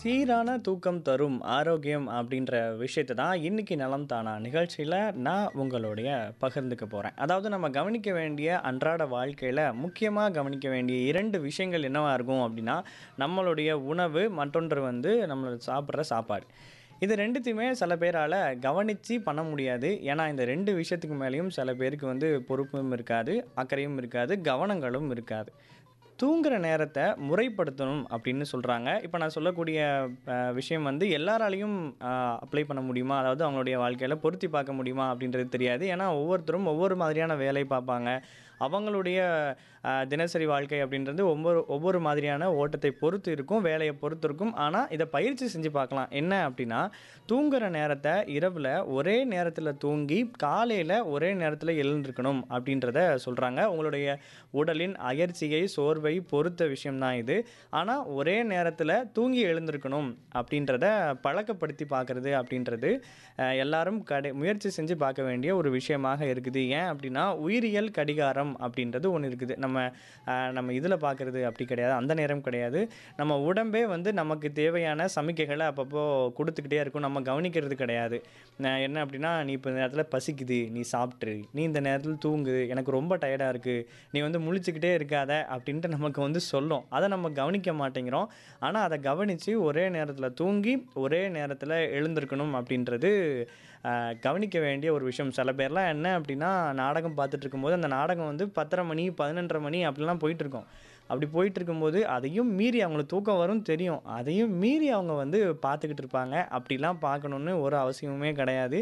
சீரான தூக்கம் தரும் ஆரோக்கியம் அப்படின்ற விஷயத்தை தான் இன்னைக்கு நலம் தானா நிகழ்ச்சியில் நான் உங்களுடைய பகிர்ந்துக்க போகிறேன் அதாவது நம்ம கவனிக்க வேண்டிய அன்றாட வாழ்க்கையில் முக்கியமாக கவனிக்க வேண்டிய இரண்டு விஷயங்கள் என்னவா இருக்கும் அப்படின்னா நம்மளுடைய உணவு மற்றொன்று வந்து நம்மளோட சாப்பிட்ற சாப்பாடு இது ரெண்டுத்தையுமே சில பேரால் கவனித்து பண்ண முடியாது ஏன்னா இந்த ரெண்டு விஷயத்துக்கு மேலேயும் சில பேருக்கு வந்து பொறுப்பும் இருக்காது அக்கறையும் இருக்காது கவனங்களும் இருக்காது தூங்குற நேரத்தை முறைப்படுத்தணும் அப்படின்னு சொல்கிறாங்க இப்போ நான் சொல்லக்கூடிய அஹ், விஷயம் வந்து எல்லாராலையும் அப்ளை பண்ண முடியுமா அதாவது அவங்களுடைய வாழ்க்கையில் பொருத்தி பார்க்க முடியுமா அப்படின்றது தெரியாது ஏன்னா ஒவ்வொருத்தரும் ஒவ்வொரு மாதிரியான வேலை பார்ப்பாங்க அவங்களுடைய அஹ், தினசரி வாழ்க்கை அப்படின்றது ஒவ்வொரு ஒவ்வொரு மாதிரியான ஓட்டத்தை பொறுத்து இருக்கும் வேலையை பொறுத்து இருக்கும் ஆனால் இதை பயிற்சி செஞ்சு பார்க்கலாம் என்ன அப்படின்னா தூங்குற நேரத்தை இரவில் ஒரே நேரத்தில் தூங்கி காலையில் ஒரே நேரத்தில் எழுந்திருக்கணும் அப்படின்றத சொல்கிறாங்க உங்களுடைய உடலின் அயற்சியை சோர்வை பொறுத்த விஷயம்தான் இது ஆனால் ஒரே நேரத்தில் தூங்கி எழுந்திருக்கணும் அப்படின்றத பழக்கப்படுத்தி பார்க்குறது அப்படின்றது அஹ், எல்லாரும் கடை முயற்சி செஞ்சு பார்க்க வேண்டிய ஒரு விஷயமாக இருக்குது ஏன் அப்படின்னா உயிரியல் கடிகாரம் அப்படின்றது ஒன்று இருக்குது நம்ம அஹ், நம்ம இதில் பார்க்குறது அப்படி கிடையாது அந்த நேரம் கிடையாது நம்ம உடம்பே வந்து நமக்கு தேவையான சமிக்கைகளை அப்பப்போ கொடுத்துக்கிட்டே இருக்கும் நம்ம கவனிக்கிறது கிடையாது நான் என்ன அப்படின்னா நீ இப்போ இந்த நேரத்தில் பசிக்குது நீ சாப்பிட்ரு நீ இந்த நேரத்தில் தூங்கு எனக்கு ரொம்ப டயர்டாக இருக்குது நீ வந்து முழிச்சுக்கிட்டே இருக்காத அப்படின்ட்டு நமக்கு வந்து சொல்லும் அதை நம்ம கவனிக்க மாட்டேங்கிறோம் ஆனால் அதை கவனித்து ஒரே நேரத்தில் தூங்கி ஒரே நேரத்தில் எழுந்திருக்கணும் அப்படின்றது ஆஹ், கவனிக்க வேண்டிய ஒரு விஷயம் சில பேர்லாம் என்ன அப்படின்னா நாடகம் பார்த்துட்டு இருக்கும்போது அந்த நாடகம் வந்து பத்தரை மணி பதினொன்றரை மணி அப்படிலாம் போயிட்டு இருக்கும் அப்படி போயிட்டு இருக்கும்போது அதையும் மீறி அவங்களுக்கு தூக்கம் வரும் தெரியும் அதையும் மீறி அவங்க வந்து பார்த்துக்கிட்டு இருப்பாங்க அப்படிலாம் பார்க்கணுன்னு ஒரு அவசியமுமே கிடையாது